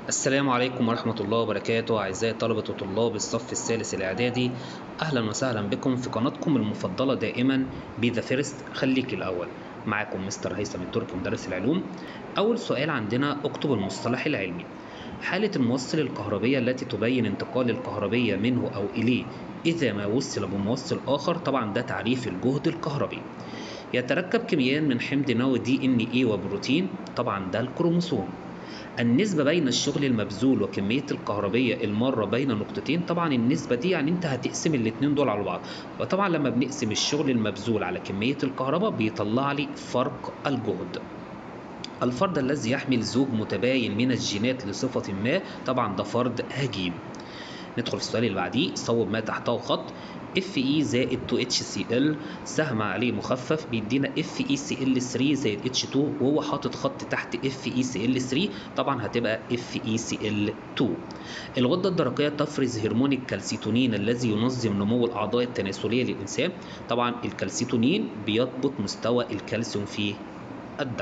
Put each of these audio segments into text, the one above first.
السلام عليكم ورحمة الله وبركاته أعزائي طلبة وطلاب الصف الثالث الإعدادي أهلا وسهلا بكم في قناتكم المفضلة دائما بي ذا فيرست خليك الأول معاكم مستر هيثم التركي مدرس العلوم أول سؤال عندنا اكتب المصطلح العلمي حالة الموصل الكهربية التي تبين انتقال الكهربية منه أو إليه إذا ما وصل بموصل آخر طبعا ده تعريف الجهد الكهربي يتركب كيميائيا من حمض نووي دي ان اي وبروتين طبعا ده الكروموسوم النسبة بين الشغل المبذول وكمية الكهربية المارة بين نقطتين طبعا النسبة دي يعني انت هتقسم الاتنين دول على بعض وطبعا لما بنقسم الشغل المبذول على كمية الكهرباء بيطلع لي فرق الجهد الفرد الذي يحمل زوج متباين من الجينات لصفة ما طبعا ده فرد هجين ندخل في السؤال اللي بعديه صوب ما تحته خط اف اي زائد 2 اتش سي ال سهم عليه مخفف بيدينا اف اي سي ال 3 زائد اتش 2 وهو حاطط خط تحت اف اي سي ال 3 طبعا هتبقى اف اي سي ال 2 الغده الدرقيه تفرز هرمون الكالسيتونين الذي ينظم نمو الاعضاء التناسليه للانسان طبعا الكالسيتونين بيضبط مستوى الكالسيوم في الدم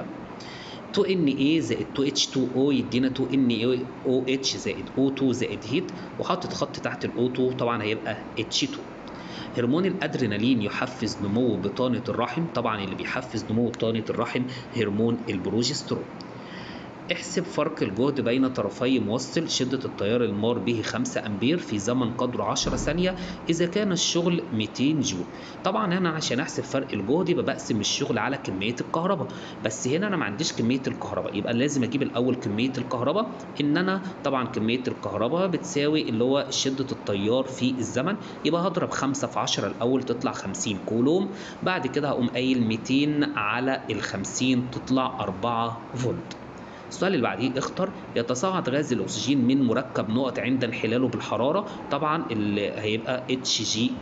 2Na زائد 2H2O يدينا 2NaOH زائد O2 زائد هيت وحاطط خط تحت ال O2 طبعا هيبقى H2 هرمون الادرينالين يحفز نمو بطانة الرحم طبعا اللي بيحفز نمو بطانة الرحم هرمون البروجسترون احسب فرق الجهد بين طرفي موصل شدة التيار المار به 5 أمبير في زمن قدره 10 ثانية إذا كان الشغل 200 جول طبعا هنا عشان أحسب فرق الجهد يبقى بقسم الشغل على كمية الكهرباء بس هنا أنا ما عنديش كمية الكهرباء يبقى لازم أجيب الأول كمية الكهرباء إن أنا طبعا كمية الكهرباء بتساوي اللي هو شدة التيار في الزمن يبقى هضرب 5 في 10 الأول تطلع 50 كولوم بعد كده هقوم قايل 200 على ال 50 تطلع 4 فولت السؤال اللي بعديه اختر يتصاعد غاز الاكسجين من مركب نقط عند انحلاله بالحراره طبعا اللي هيبقى HGO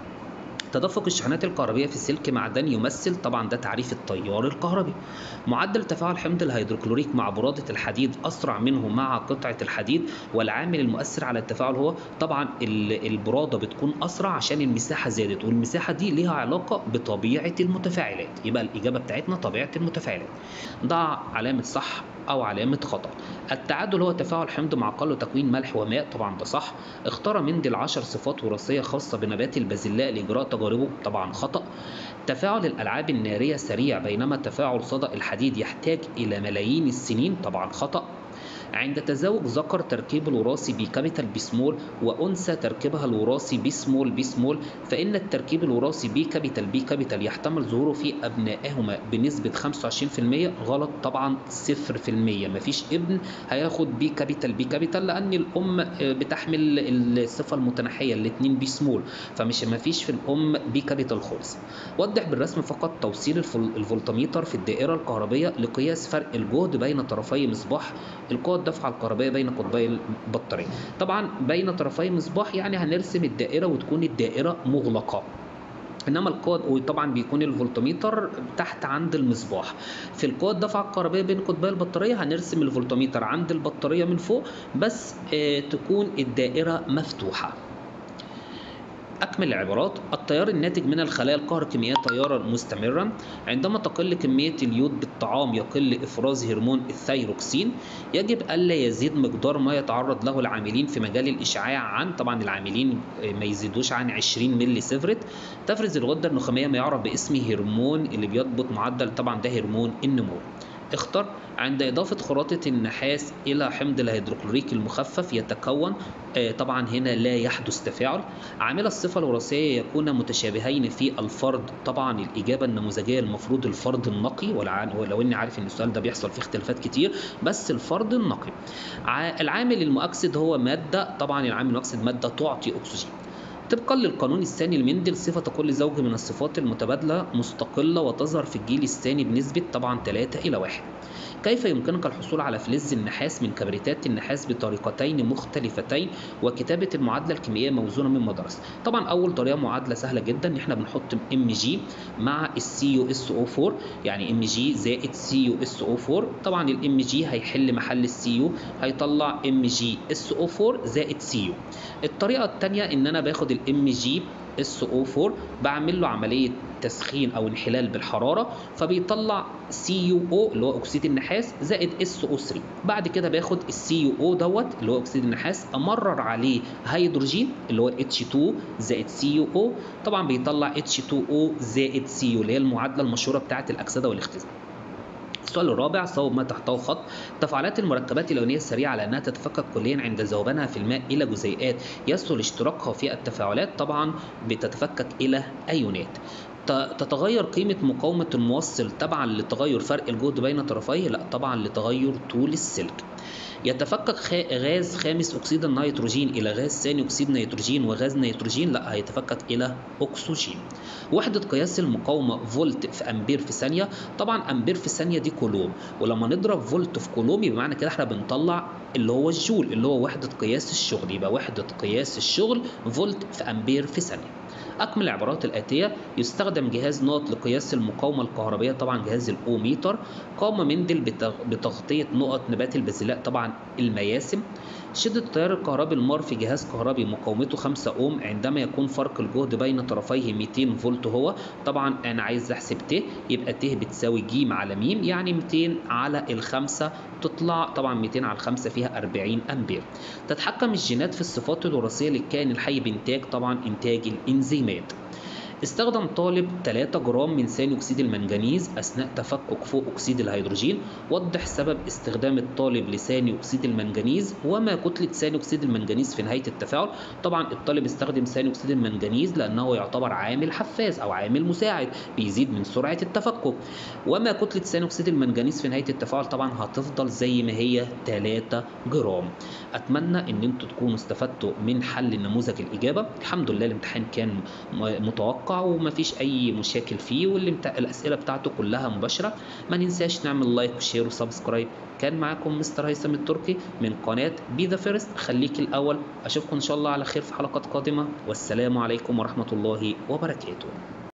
تدفق الشحنات الكهربية في سلك معدني يمثل طبعا ده تعريف التيار الكهربي معدل تفاعل حمض الهيدروكلوريك مع برادة الحديد أسرع منه مع قطعة الحديد والعامل المؤثر على التفاعل هو طبعا البرادة بتكون أسرع عشان المساحة زادت والمساحة دي ليها علاقة بطبيعة المتفاعلات يبقى الإجابة بتاعتنا طبيعة المتفاعلات ضع علامة صح أو علامة خطأ التعادل هو تفاعل حمض مع قل تكوين ملح وماء طبعا ده صح اختار مندل عشر صفات وراثية خاصة بنبات البازلاء لإجراء تجاربه طبعا خطأ تفاعل الألعاب النارية سريع بينما تفاعل صدأ الحديد يحتاج إلى ملايين السنين طبعا خطأ عند تزاوج ذكر تركيب الوراثي بكابيتال بسمول وأنثى تركيبها الوراثي بسمول بسمول فإن التركيب الوراثي بكابيتال بكابيتال يحتمل ظهوره في أبنائهما بنسبة 25% غلط طبعا 0% مفيش ابن هياخد بكابيتال بكابيتال لأن الأم بتحمل الصفة المتناحية الاتنين بسمول فمش مفيش في الأم بكابيتال خالص وضح بالرسم فقط توصيل الفولتميتر في الدائرة الكهربية لقياس فرق الجهد بين طرفي مصباح القوة الدفعة الكهربائية بين قطبي البطارية طبعا بين طرفي مصباح يعني هنرسم الدائرة وتكون الدائرة مغلقة انما القوة وطبعا بيكون الفولتميتر تحت عند المصباح في القوة الدفعة الكهربائية بين قطبي البطارية هنرسم الفولتميتر عند البطارية من فوق بس آه تكون الدائرة مفتوحة أكمل العبارات التيار الناتج من الخلايا الكهروكيميائية تيارا مستمرا عندما تقل كمية اليود بالطعام يقل إفراز هرمون الثيروكسين يجب ألا يزيد مقدار ما يتعرض له العاملين في مجال الإشعاع عن طبعا العاملين ما يزيدوش عن 20 ملي سيفرت تفرز الغدة النخامية ما يعرف باسم هرمون اللي بيضبط معدل طبعا ده هرمون النمو اختر عند إضافة خراطة النحاس إلى حمض الهيدروكلوريك المخفف يتكون آه طبعا هنا لا يحدث تفاعل عامل الصفة الوراثية يكون متشابهين في الفرد طبعا الإجابة النموذجية المفروض الفرد النقي ولو إني عارف إن السؤال ده بيحصل فيه اختلافات كتير بس الفرد النقي العامل المؤكسد هو مادة طبعا العامل المؤكسد مادة تعطي أكسجين طبقا للقانون الثاني لمندل صفة كل زوج من الصفات المتبادلة مستقلة وتظهر في الجيل الثاني بنسبة طبعا 3 إلى 1 كيف يمكنك الحصول على فلز النحاس من كبريتات النحاس بطريقتين مختلفتين وكتابة المعادلة الكيميائية موزونة مما درس طبعا أول طريقة معادلة سهلة جدا إن احنا بنحط ام جي مع السي يو اس او 4 يعني ام جي زائد سي يو اس او 4 طبعا الام جي هيحل محل السي يو هيطلع ام جي اس او 4 زائد سي يو الطريقة الثانية إن أنا باخد الام جي SO4 بعمل له عمليه تسخين او انحلال بالحراره فبيطلع CuO اللي هو اكسيد النحاس زائد SO3 بعد كده باخد السي او دوت اللي هو اكسيد النحاس امرر عليه هيدروجين اللي هو H2 زائد CuO طبعا بيطلع H2O زائد Cu اللي هي المعادله المشهوره بتاعه الاكسده والاختزال السؤال الرابع صوب ما تحته خط تفاعلات المركبات الأيونية السريعة على أنها تتفكك كليا عند ذوبانها في الماء إلى جزيئات يسهل اشتراكها في التفاعلات طبعا بتتفكك إلى أيونات تتغير قيمة مقاومة الموصل تبعا لتغير فرق الجهد بين طرفيه لا طبعا لتغير طول السلك يتفكك غاز خامس اكسيد النيتروجين الى غاز ثاني اكسيد نيتروجين وغاز نيتروجين لا هيتفكك الى اكسجين وحده قياس المقاومه فولت في امبير في ثانيه طبعا امبير في ثانيه دي كولوم ولما نضرب فولت في كولوم يبقى معنى كده احنا بنطلع اللي هو الجول اللي هو وحده قياس الشغل يبقى وحده قياس الشغل فولت في امبير في ثانيه أكمل العبارات الآتية يستخدم جهاز نقط لقياس المقاومة الكهربية طبعا جهاز الأوميتر قام مندل بتغطية نقط نبات البازلاء طبعا المياسم شدة التيار الكهربي المار في جهاز كهربي مقاومته 5 أوم عندما يكون فرق الجهد بين طرفيه 200 فولت هو طبعا أنا عايز أحسب ت يبقى ت بتساوي ج على م يعني 200 على الخمسة تطلع طبعا 200 على الخمسة فيها 40 أمبير تتحكم الجينات في الصفات الوراثية للكائن الحي بإنتاج طبعا إنتاج الإنزيمات استخدم طالب 3 جرام من ثاني اكسيد المنجنيز اثناء تفكك فوق اكسيد الهيدروجين وضح سبب استخدام الطالب لثاني اكسيد المنجنيز وما كتله ثاني اكسيد المنجنيز في نهايه التفاعل طبعا الطالب استخدم ثاني اكسيد المنجنيز لانه يعتبر عامل حفاز او عامل مساعد بيزيد من سرعه التفكك وما كتله ثاني اكسيد المنجنيز في نهايه التفاعل طبعا هتفضل زي ما هي 3 جرام اتمنى ان انتوا تكونوا استفدتوا من حل نموذج الاجابه الحمد لله الامتحان كان متوقع ومفيش اي مشاكل فيه والاسئله بتاعته كلها مباشره ما ننساش نعمل لايك وشير وسبسكرايب كان معاكم مستر هيثم التركي من قناه بي ذا فيرست خليك الاول اشوفكم ان شاء الله على خير في حلقات قادمه والسلام عليكم ورحمه الله وبركاته